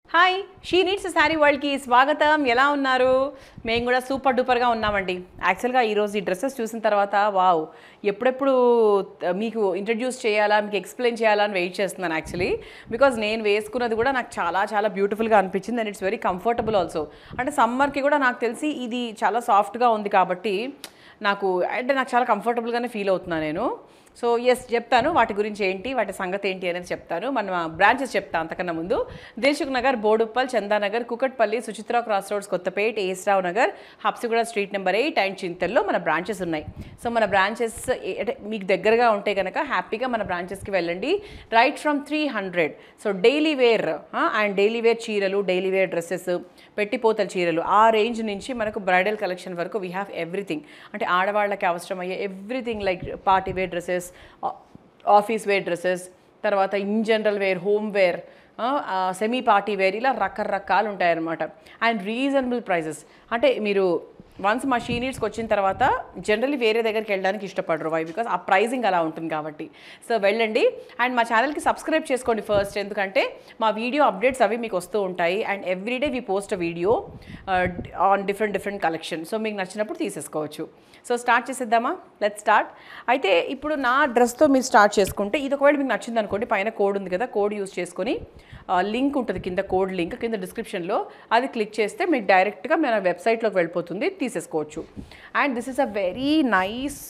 hi she needs sari వరల్డ్కి స్వాగతం ఎలా ఉన్నారు మేము కూడా సూపర్ డూపర్గా ఉన్నామండి యాక్చువల్గా ఈరోజు ఈ డ్రెస్సెస్ చూసిన తర్వాత వావ్ ఎప్పుడెప్పుడు త- మీకు ఇంట్రడ్యూస్ చేయాలా మీకు ఎక్స్ప్లెయిన్ చేయాలా అని వెయిట్ చేస్తున్నాను యాక్చువల్లీ బికాజ్ నేను వేసుకున్నది కూడా నాకు చాలా చాలా బ్యూటిఫుల్గా అనిపించింది and it's very comfortable also అంటే సమ్మర్కి కూడా నాకు తెలిసి ఇది చాలా సాఫ్ట్గా ఉంది కాబట్టి నాకు అంటే నాకు చాలా కంఫర్టబుల్గానే ఫీల్ అవుతున్నాను నేను సో ఎస్ చెప్తాను వాటి గురించి ఏంటి వాటి సంగతి ఏంటి అనేది చెప్తాను మన బ్రాంచెస్ చెప్తాను అంతకన్నా ముందు Dilsukh Nagar Boduppal Chandanagar Kukatpally Suchitra cross roads Kothapet Yesrao Nagar Habsiguda street number eight and చింతల్లో మన బ్రాంచెస్ ఉన్నాయి సో మన బ్రాంచెస్ అంటే మీకు దగ్గరగా ఉంటే కనుక హ్యాపీగా మన బ్రాంచెస్కి వెళ్ళండి right from three hundred so daily wear and daily wear చీరలు డైలీ వేర్ డ్రెస్సెస్ పెట్టిపోతల చీరలు ఆ రేంజ్ నుంచి మనకు బ్రైడల్ కలెక్షన్ వరకు వీ హ్యావ్ ఎవ్రీథింగ్ అంటే ఆడవాళ్ళకి అవసరమయ్యే everything like party wear dresses office wear dresses తర్వాత in general wear home wear semi party wear ఇలా రకరకాలు ఉంటాయన్నమాట అండ్ రీజనబుల్ ప్రైజెస్ అంటే మీరు వన్స్ మా షీ నీడ్స్కి వచ్చిన తర్వాత జనరల్లీ వేరే దగ్గరికి వెళ్ళడానికి ఇష్టపడరు వై బికాస్ ఆ ప్రైజింగ్ అలా ఉంటుంది కాబట్టి సో వెళ్ళండి అండ్ మా ఛానల్కి సబ్స్క్రైబ్ చేసుకోండి ఫస్ట్ ఎందుకంటే మా వీడియో అప్డేట్స్ అవి మీకు వస్తూ ఉంటాయి and everyday we post a video on different different collection so మీకు నచ్చినప్పుడు తీసేసుకోవచ్చు సో స్టార్ట్ చేసేద్దామా లెట్ స్టార్ట్ అయితే ఇప్పుడు నా డ్రెస్తో మీరు స్టార్ట్ చేసుకుంటే ఇది ఒకవేళ మీకు నచ్చింది అనుకోండి పైన కోడ్ ఉంది కదా కోడ్ యూస్ చేసుకొని లింక్ ఉంటుంది కింద కోడ్ లింక్ కింద డిస్క్రిప్షన్లో అది క్లిక్ చేస్తే మీకు డైరెక్ట్గా మన వెబ్సైట్లోకి వెళ్ళిపోతుంది తీసేసుకోవచ్చు and this is a very nice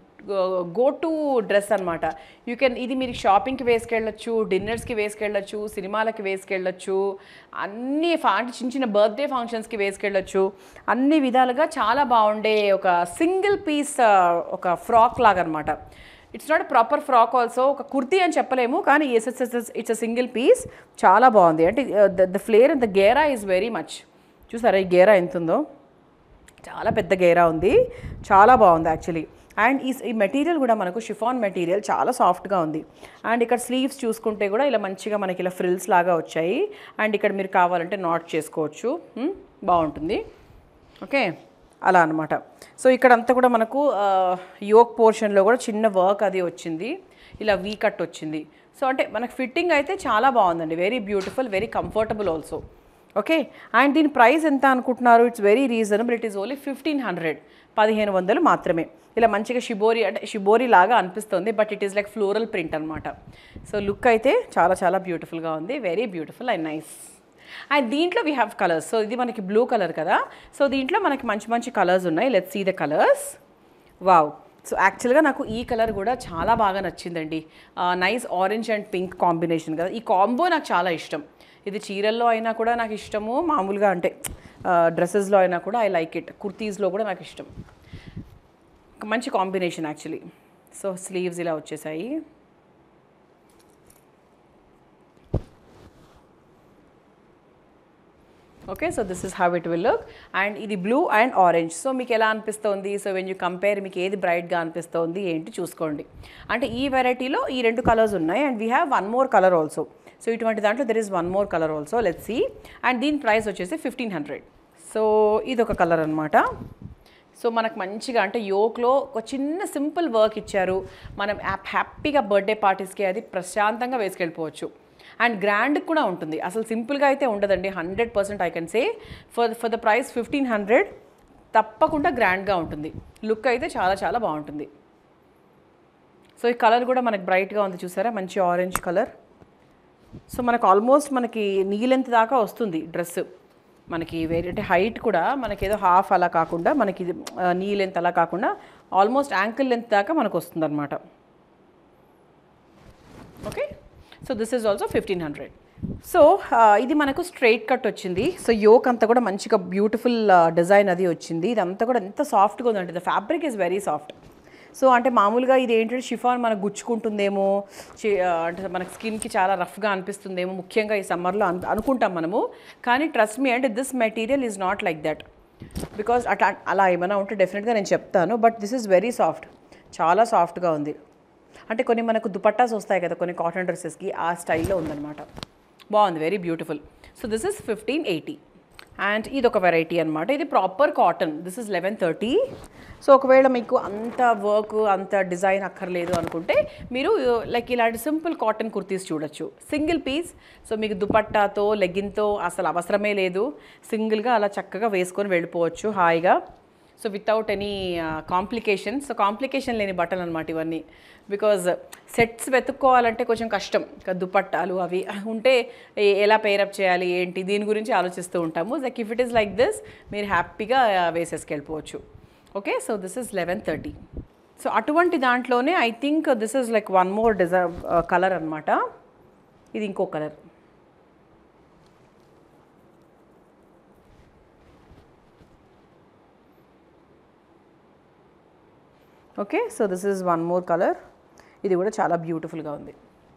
go to dress అనమాట యూ కెన్ ఇది మీరు షాపింగ్కి వేసుకెళ్ళొచ్చు డిన్నర్స్కి వేసుకెళ్ళొచ్చు సినిమాలకి వేసుకెళ్ళొచ్చు అన్ని ఫా అంటే చిన్న చిన్న బర్త్డే ఫంక్షన్స్కి వేసుకెళ్ళొచ్చు అన్ని విధాలుగా చాలా బాగుండే ఒక సింగిల్ పీస్ ఒక ఫ్రాక్ లాగా అనమాట it's not proper frock also ఒక కుర్తీ అని చెప్పలేము కానీ yes it's it's a single piece చాలా బాగుంది అంటే the flare and the ghera is very much చూసారా ఈ గేరా ఎంత ఉందో చాలా పెద్ద గేరా ఉంది చాలా బాగుంది యాక్చువల్లీ అండ్ ఈ ఈ మెటీరియల్ కూడా మనకు షిఫాన్ మెటీరియల్ చాలా సాఫ్ట్గా ఉంది అండ్ ఇక్కడ స్లీవ్స్ చూసుకుంటే కూడా ఇలా మంచిగా మనకి ఇలా ఫ్రిల్స్ లాగా వచ్చాయి అండ్ ఇక్కడ మీరు కావాలంటే నాట్ చేసుకోవచ్చు మ్, బాగుంటుంది ఓకే అలా అనమాట సో ఇక్కడ అంతా కూడా మనకు యోక్ పోర్షన్లో కూడా చిన్న వర్క్ అది వచ్చింది ఇలా వీ కట్ వచ్చింది సో అంటే మనకు ఫిట్టింగ్ అయితే చాలా బాగుందండి very beautiful very comfortable also okay and దీని ప్రైస్ ఎంత అనుకుంటున్నారు it's very reasonable it is only fifteen hundred పదిహేను వందలు మాత్రమే ఇలా మంచిగా షిబోరి అంటే షిబోరి లాగా అనిపిస్తుంది but it is like floral print అనమాట సో లుక్ అయితే చాలా చాలా బ్యూటిఫుల్గా ఉంది very beautiful and nice and దీంట్లో వీ హ్యావ్ కలర్స్ సో ఇది మనకి బ్లూ కలర్ కదా సో దీంట్లో మనకి మంచి మంచి కలర్స్ ఉన్నాయి let see the colours wow so యాక్చువల్గా నాకు ఈ కలర్ కూడా చాలా బాగా నచ్చిందండి nice orange and pink combination కదా ఈ కాంబో నాకు చాలా ఇష్టం ఇది చీరల్లో అయినా కూడా నాకు ఇష్టము మామూలుగా అంటే డ్రెస్సెస్లో అయినా కూడా ఐ లైక్ ఇట్ కుర్తీస్లో కూడా నాకు ఇష్టం ఒక మంచి కాంబినేషన్ యాక్చువల్లీ సో స్లీవ్స్ ఇలా వచ్చేసాయి okay so this is how it will look and ఇది బ్లూ అండ్ ఆరెంజ్ సో మీకు ఎలా అనిపిస్తోంది సో వెన్ యూ కంపేర్ మీకు ఏది బ్రైట్గా అనిపిస్తోంది ఏంటి చూసుకోండి అంటే ఈ వెరైటీలో ఈ రెండు కలర్స్ ఉన్నాయి and we have one more colour also so ఇటువంటి దాంట్లో there is one more colour also let see and దీని ప్రైస్ వచ్చేసి ఫిఫ్టీన్ హండ్రెడ్ సో ఇది ఒక కలర్ అనమాట సో మనకు మంచిగా అంటే యోక్లో ఒక చిన్న సింపుల్ వర్క్ ఇచ్చారు మనం యాప్ హ్యాపీగా బర్త్డే పార్టీస్కి అది ప్రశాంతంగా వేసుకెళ్ళిపోవచ్చు అండ్ గ్రాండ్ కూడా ఉంటుంది అసలు సింపుల్గా అయితే ఉండదండి hundred percent I can say for for the price fifteen hundred తప్పకుండా గ్రాండ్గా ఉంటుంది లుక్ అయితే చాలా చాలా బాగుంటుంది సో ఈ కలర్ కూడా మనకి బ్రైట్గా ఉంది చూసారా మంచి ఆరెంజ్ కలర్ సో మనకు ఆల్మోస్ట్ మనకి నీ లెంత్ దాకా వస్తుంది డ్రెస్ మనకి వేరే అంటే హైట్ కూడా మనకి ఏదో హాఫ్ అలా కాకుండా మనకి ఇది ఆ, నీ లెంత్ అలా కాకుండా ఆల్మోస్ట్ యాంకిల్ లెంత్ దాకా మనకు వస్తుంది అనమాట okay so this is also fifteen hundred so ఇది మనకు స్ట్రైట్ కట్ వచ్చింది సో యోక్ అంతా కూడా మంచిగా బ్యూటిఫుల్ డిజైన్ అది వచ్చింది ఇదంతా కూడా ఎంత సాఫ్ట్గా ఉందంటే the fabric is very soft so అంటే మామూలుగా ఇది ఏంటంటే షిఫాన్ మనకు గుచ్చుకుంటుందేమో చి- ఆ, అంటే మనకి స్కిన్కి చాలా రఫ్గా అనిపిస్తుందేమో ముఖ్యంగా ఈ సమ్మర్లో అను అనుకుంటాం మనము కానీ ట్రస్ట్ మీ అంటే this material is not like that because అట్లా అలా ఏమైనా ఉంటే డెఫినెట్గా నేను చెప్తాను but this is very soft చాలా సాఫ్ట్గా ఉంది అంటే కొన్ని మనకు దుపట్టాస్ వస్తాయి కదా కొన్ని కాటన్ డ్రెస్సెస్కి ఆ స్టైల్లో ఉందన్నమాట బాగుంది very beautiful so this is fifteen eighty and ఇది ఒక వెరైటీ అనమాట ఇది proper cotton this is eleven thirty so ఒకవేళ మీకు అంత వర్క్ అంత డిజైన్ అక్కర్లేదు అనుకుంటే మీరు లైక్ ఇలాంటి సింపుల్ కాటన్ కుర్తీస్ చూడొచ్చు సింగిల్ పీస్ సో మీకు దుపట్టాతో లెగ్గిన్తో అసలు అవసరమే లేదు సింగిల్గా అలా చక్కగా వేసుకొని వెళ్ళిపోవచ్చు హాయిగా so without any complication so complication లేని బట్టలు అనమాట ఇవన్నీ బికాజ్ సెట్స్ వెతుక్కోవాలంటే కొంచెం కష్టం ఇంకా దుపట్టాలు అవి ఉంటే ఏ- ఎలా పేరప్ చేయాలి ఏంటి దీని గురించి ఆలోచిస్తూ ఉంటాము like if it is like this మీరు హ్యాపీగా వేసేసుకెళ్ళిపోవచ్చు okay so this is eleven thirty so అటువంటి దాంట్లోనే I think this is like one more design colour అనమాట ఇది ఇంకో colour okay so this is one more colour ఇది కూడా చాలా బ్యూటిఫుల్గా ఉంది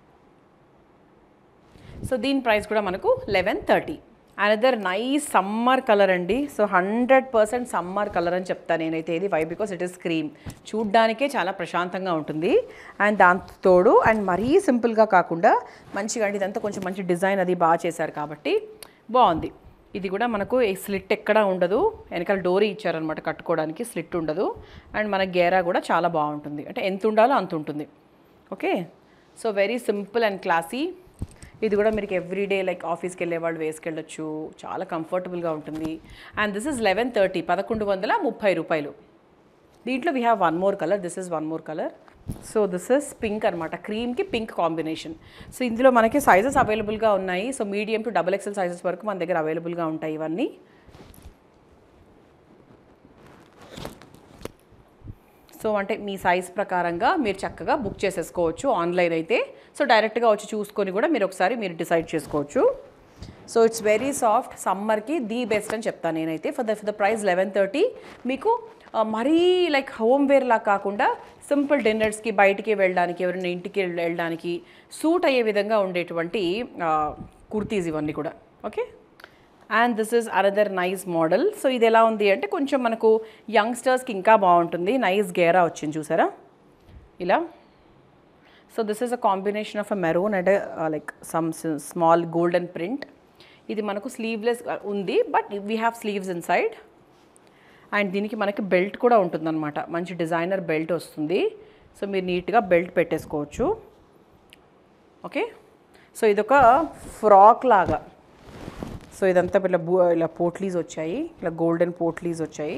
సో దీని ప్రైస్ కూడా మనకు eleven thirty another nice summer colour అండి so hundred percent summer colour అని చెప్తాను నేనైతే ఇది why because it is cream చూడ్డానికే చాలా ప్రశాంతంగా ఉంటుంది అండ్ దాంతో తోడు అండ్ మరీ సింపుల్గా కాకుండా మంచిగా అంటే ఇదంతా కొంచెం మంచి డిజైన్ అది బాగా చేశారు కాబట్టి బాగుంది ఇది కూడా మనకు ఈ స్లిట్ ఎక్కడా ఉండదు వెనకాల డోరీ ఇచ్చారనమాట కట్టుకోవడానికి స్లిట్ ఉండదు అండ్ మన గేరా కూడా చాలా బాగుంటుంది అంటే ఎంత ఉండాలో అంత ఉంటుంది okay so very simple and classy ఇది కూడా మీకు ఎవ్రీడే లైక్ ఆఫీస్కి వెళ్ళే వాళ్ళు వేసుకెళ్ళొచ్చు చాలా కంఫర్టబుల్గా ఉంటుంది and this is eleven thirty పదకొండు వందల ముప్పై రూపాయలు దీంట్లో we have one more colour this is one more colour so this is pink అనమాట క్రీమ్కి పింక్ కాంబినేషన్ సో ఇందులో మనకి సైజెస్ అవైలబుల్గా ఉన్నాయి so medium to double XL sizes వరకు మన దగ్గర అవైలబుల్గా ఉంటాయి ఇవన్నీ సో అంటే మీ సైజ్ ప్రకారంగా మీరు చక్కగా బుక్ చేసేసుకోవచ్చు ఆన్లైన్ అయితే సో డైరెక్ట్గా వచ్చి చూసుకొని కూడా మీరు ఒకసారి మీరు డిసైడ్ చేసుకోవచ్చు సో ఇట్స్ వెరీ సాఫ్ట్ సమ్మర్కి ది బెస్ట్ అని చెప్తాను నేనైతే for the for the price eleven thirty మీకు ఆ, మరీ లైక్ హోమ్ వేర్ లా కాకుండా సింపుల్ డిన్నర్స్కి బయటికి వెళ్ళడానికి ఎవరైనా ఇంటికి వెళ్ళ- వెళ్ళడానికి సూట్ అయ్యే విధంగా ఉండేటువంటి కుర్తీస్ ఇవన్నీ కూడా okay and this is another nice model so ఇది ఎలా ఉంది అంటే కొంచెం మనకు యంగ్స్టర్స్కి ఇంకా బాగుంటుంది నైస్ గేరా వచ్చింది చూసారా ఇలా so this is a combination of a maroon and like some small golden print ఇది మనకు స్లీవ్లెస్ ఉంది but we have sleeves inside and దీనికి మనకి బెల్ట్ కూడా ఉంటుందన్నమాట మంచి డిజైనర్ బెల్ట్ వస్తుంది సో మీరు నీట్గా బెల్ట్ పెట్టేసుకోవచ్చు ఓకే సో ఇదొక ఫ్రాక్ లాగా సో ఇదంతా ఇలా బూ ఇలా పోట్లీస్ వచ్చాయి ఇలా గోల్డెన్ పోట్లీస్ వచ్చాయి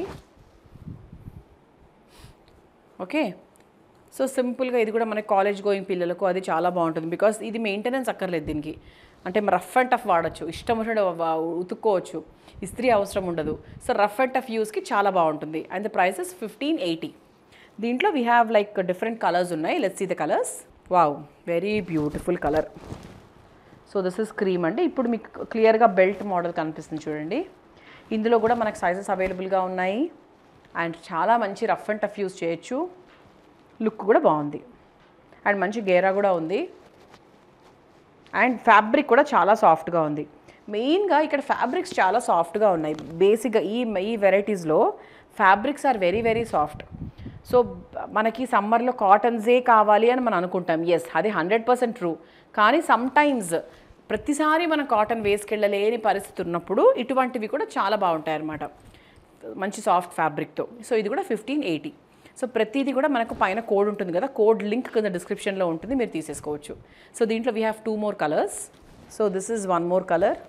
ఓకే సో సింపుల్గా ఇది కూడా మన కాలేజ్ గోయింగ్ పిల్లలకు అది చాలా బాగుంటుంది బికాస్ ఇది మెయింటెనెన్స్ అక్కర్లేదు దీనికి అంటే రఫ్ అండ్ టఫ్ వాడచ్చు ఇష్టం వచ్చినట్టు వా- ఉతుక్కోవచ్చు ఇస్త్రీ అవసరం ఉండదు సో రఫ్ అండ్ టఫ్ యూస్కి చాలా బాగుంటుంది and the prices fifteen eighty దీంట్లో we have like different colours ఉన్నాయి let's see the colours wow very beautiful colour so this is cream అండి ఇప్పుడు మీకు క్లియర్గా బెల్ట్ మోడల్ కనిపిస్తుంది చూడండి ఇందులో కూడా మనకు సైజెస్ అవైలబుల్గా ఉన్నాయి అండ్ చాలా మంచి రఫ్ అండ్ టఫ్ యూస్ చేయొచ్చు లుక్ కూడా బాగుంది అండ్ మంచి గేరా కూడా ఉంది అండ్ ఫ్యాబ్రిక్ కూడా చాలా సాఫ్ట్గా ఉంది మెయిన్గా ఇక్కడ ఫ్యాబ్రిక్స్ చాలా సాఫ్ట్గా ఉన్నాయి బేసిక్గా ఈ ఈ వెరైటీస్లో fabrics are very very soft so మనకి సమ్మర్లో కాటన్సే కావాలి అని మనం అనుకుంటాం ఎస్ అది హండ్రెడ్ పర్సెంట్ ట్రూ కానీ సమ్ టైమ్స్ ప్రతిసారి మనం కాటన్ వేసుకెళ్ళలేని పరిస్థితి ఉన్నప్పుడు ఇటువంటివి కూడా చాలా బాగుంటాయి అన్నమాట మంచి సాఫ్ట్ ఫ్యాబ్రిక్తో సో ఇది కూడా ఫిఫ్టీన్ ఎయిటీ సో ప్రతిదీ కూడా మనకు పైన కోడ్ ఉంటుంది కదా కోడ్ లింక్ కింద డిస్క్రిప్షన్లో ఉంటుంది మీరు తీసేసుకోవచ్చు సో దీంట్లో we have two more colours so this is one more colour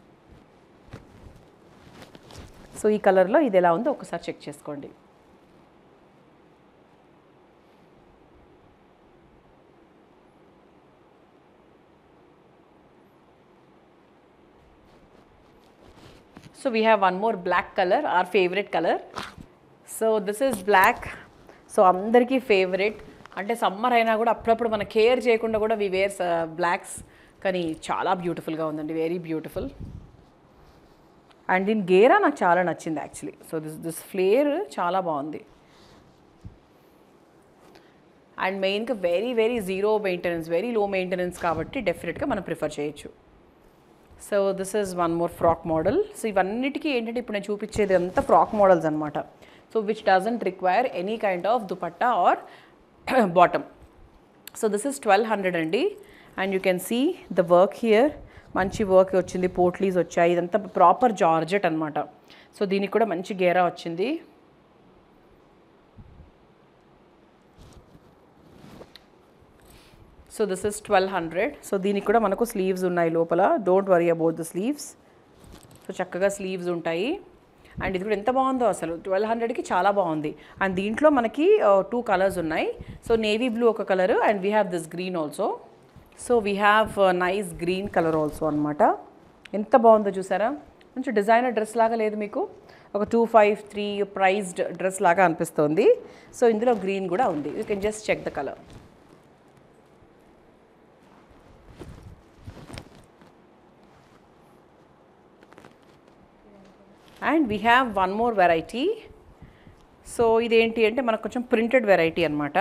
so ఈ కలర్లో ఇది ఎలా ఉందో ఒకసారి చెక్ చేసుకోండి so we have one more black colour or favourite colour so this is black so అందరికీ ఫేవరెట్ అంటే సమ్మర్ అయినా కూడా అప్పుడప్పుడు మన కేర్ చేయకుండా కూడా వి వేర్స్ బ్లాక్స్ కానీ చాలా బ్యూటిఫుల్గా ఉందండి వెరీ బ్యూటిఫుల్ అండ్ దీని గేరా నాకు చాలా నచ్చింది actually so this this flare చాలా బాగుంది అండ్ మెయిన్గా very very zero maintenance very low maintenance కాబట్టి డెఫినెట్గా మనం ప్రిఫర్ చేయొచ్చు so this is one more frock model so ఇవన్నిటికీ ఏంటంటే ఇప్పుడు నేను చూపించేది అంతా ఫ్రాక్ మోడల్స్ అనమాట so which doesn't require any kind of dupatta or bottom so this is twelve hundred అండి and you can see the work here మంచి work వచ్చింది పోట్లీస్ వచ్చాయి ఇదంతా ప్రాపర్ జార్జెట్ అనమాట సో దీనికి కూడా మంచి గేరా వచ్చింది so this is twelve hundred so దీనికి కూడా మనకు స్లీవ్స్ ఉన్నాయి లోపల don't worry about the sleeves so చక్కగా స్లీవ్స్ ఉంటాయి అండ్ ఇది కూడా ఎంత బాగుందో అసలు ట్వెల్వ్ హండ్రెడ్కి చాలా బాగుంది అండ్ దీంట్లో మనకి టూ కలర్స్ ఉన్నాయి సో నేవీ బ్లూ ఒక colour and we have this green also so we have nice green colour also అనమాట ఎంత బాగుందో చూసారా కొంచెం డిజైనర్ డ్రెస్ లాగా లేదు మీకు ఒక two five three priced dress లాగా అనిపిస్తుంది సో ఇందులో గ్రీన్ కూడా ఉంది you can just check the colour and we have one more variety so ఇదేంటి అంటే మనకు కొంచెం ప్రింటెడ్ వెరైటీ అనమాట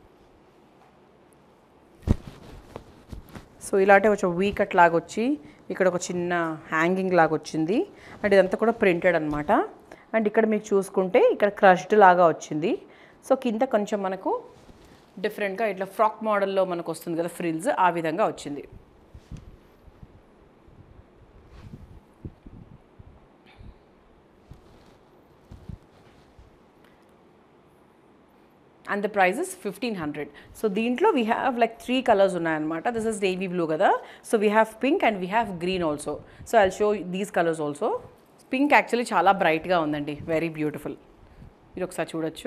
సో ఇలాంటి కొంచెం వీ కట్ లాగా వచ్చి ఇక్కడ ఒక చిన్న హ్యాంగింగ్ లాగా వచ్చింది అండ్ ఇదంతా కూడా ప్రింటెడ్ అనమాట అండ్ ఇక్కడ మీకు చూసుకుంటే ఇక్కడ క్రష్డ్ లాగా వచ్చింది సో కింద కొంచెం మనకు డిఫరెంట్గా ఇట్లా ఫ్రాక్ మోడల్లో మనకు వస్తుంది కదా ఫ్రిల్స్ ఆ విధంగా వచ్చింది and the price is fifteen hundred so దీంట్లో we have like three colours ఉన్నాయన్నమాట దిస్ ఇస్ నేవీ బ్లూ కదా so we have pink and we have green also so I show these colours also pink actually చాలా బ్రైట్గా ఉందండి very beautiful మీరు ఒకసారి చూడొచ్చు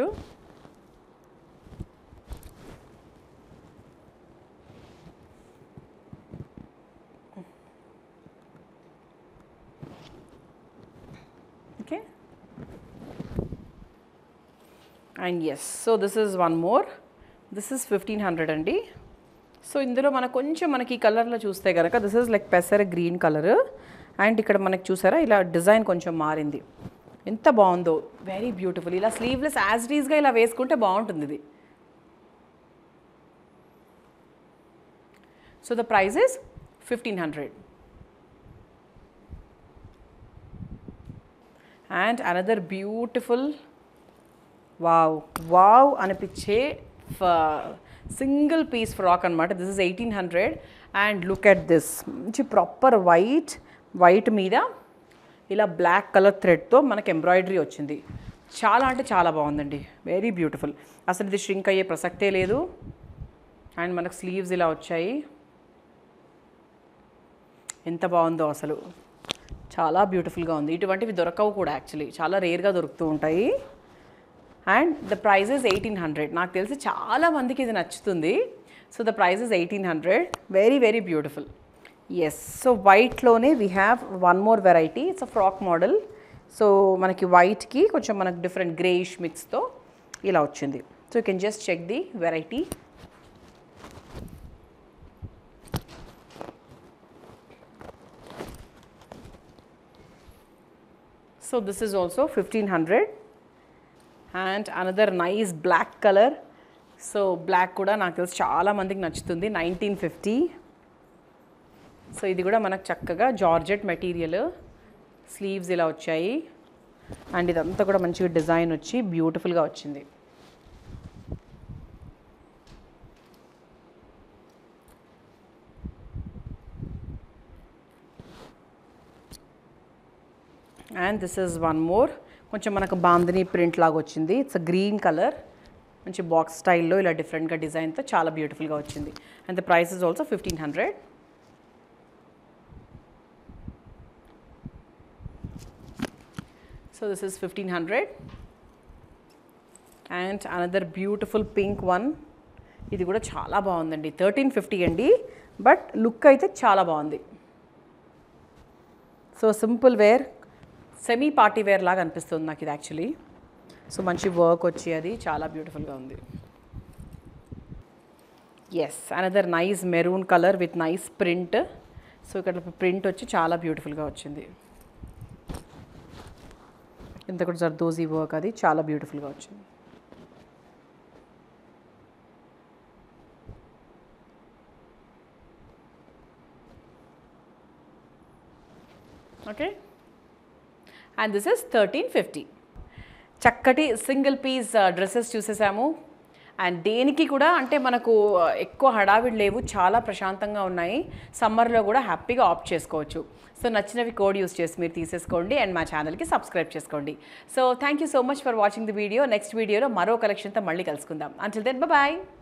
okay and yes so this is one more this is fifteen hundred అండి so ఇందులో మనకు కొంచెం మనకి ఈ కలర్లో చూస్తే కనుక దిస్ ఇస్ లైక్ పెసర గ్రీన్ కలర్ అండ్ ఇక్కడ మనకి చూసారా ఇలా డిజైన్ కొంచెం మారింది ఎంత బాగుందో వెరీ బ్యూటిఫుల్ ఇలా స్లీవ్లెస్ యాజ్ రీజ్గా ఇలా వేసుకుంటే బాగుంటుంది ఇది so the price is fifteen hundred and another beautiful wow wow అనిపించే సింగిల్ పీస్ ఫ్రాక్ అనమాట this is eighteen hundred and look at this మంచి ప్రాపర్ వైట్ వైట్ మీద ఇలా బ్లాక్ కలర్ థ్రెడ్తో మనకి ఎంబ్రాయిడరీ వచ్చింది చాలా అంటే చాలా బాగుందండి వెరీ బ్యూటిఫుల్ అసలు ఇది ష్రింక్ అయ్యే ప్రసక్తే లేదు అండ్ మనకు స్లీవ్స్ ఇలా వచ్చాయి ఎంత బాగుందో అసలు చాలా బ్యూటిఫుల్గా ఉంది ఇటువంటివి దొరకవు కూడా యాక్చువల్లీ చాలా రేర్గా దొరుకుతూ ఉంటాయి and the price is eighteen hundred నాకు తెలిసి చాలా మందికి ఇది నచ్చుతుంది so the price is eighteen hundred very very beautiful yes so వైట్లోనే we have one more variety it's a frock model so మనకి వైట్కి కొంచెం మనకు డిఫరెంట్ గ్రేయిష్ మిక్స్తో ఇలా వచ్చింది so you can just check the variety so this is also fifteen hundred and another nice black colour so black కూడా నాకు తెలిసి చాలా మందికి నచ్చుతుంది నైన్టీన్ ఫిఫ్టీ సో ఇది కూడా మనకు చక్కగా జార్జెట్ మెటీరియల్ స్లీవ్స్ ఇలా వచ్చాయి అండ్ ఇదంతా కూడా మంచిగా డిజైన్ వచ్చి బ్యూటిఫుల్గా వచ్చింది and this is one more కొంచెం మనకు బాందిని ప్రింట్ లాగా వచ్చింది ఇట్స్ అ గ్రీన్ కలర్ మంచి బాక్స్ స్టైల్లో ఇలా డిఫరెంట్గా డిజైన్తో చాలా బ్యూటిఫుల్గా వచ్చింది and the price is also fifteen hundred so this is fifteen hundred and another beautiful pink one ఇది కూడా చాలా బాగుందండి థర్టీన్ ఫిఫ్టీ అండి బట్ లుక్ అయితే చాలా బాగుంది so simple wear semi party wear లాగా అనిపిస్తుంది నాకు ఇది యాక్చువల్లీ సో మంచి వర్క్ వచ్చి అది చాలా బ్యూటిఫుల్గా ఉంది yes another nice maroon colour with nice print so ఇక్కడ ప్రింట్ వచ్చి చాలా బ్యూటిఫుల్గా వచ్చింది ఇంత కూడా జర్దోజీ వర్క్ అది చాలా బ్యూటిఫుల్గా వచ్చింది okay and this is thirteen fifty చక్కటి సింగిల్ పీస్ డ్రెస్సెస్ చూసేసాము అండ్ దేనికి కూడా అంటే మనకు ఎక్కువ హడావిడి లేవు చాలా ప్రశాంతంగా ఉన్నాయి సమ్మర్లో కూడా హ్యాపీగా ఆప్ట్ చేసుకోవచ్చు సో నచ్చినవి కోడ్ యూస్ చేసి మీరు తీసేసుకోండి అండ్ మా ఛానల్కి సబ్స్క్రైబ్ చేసుకోండి so thank you so much for watching the video next వీడియోలో మరో కలెక్షన్తో మళ్ళీ కలుసుకుందాం అంటిల్ దెన్ బాయ్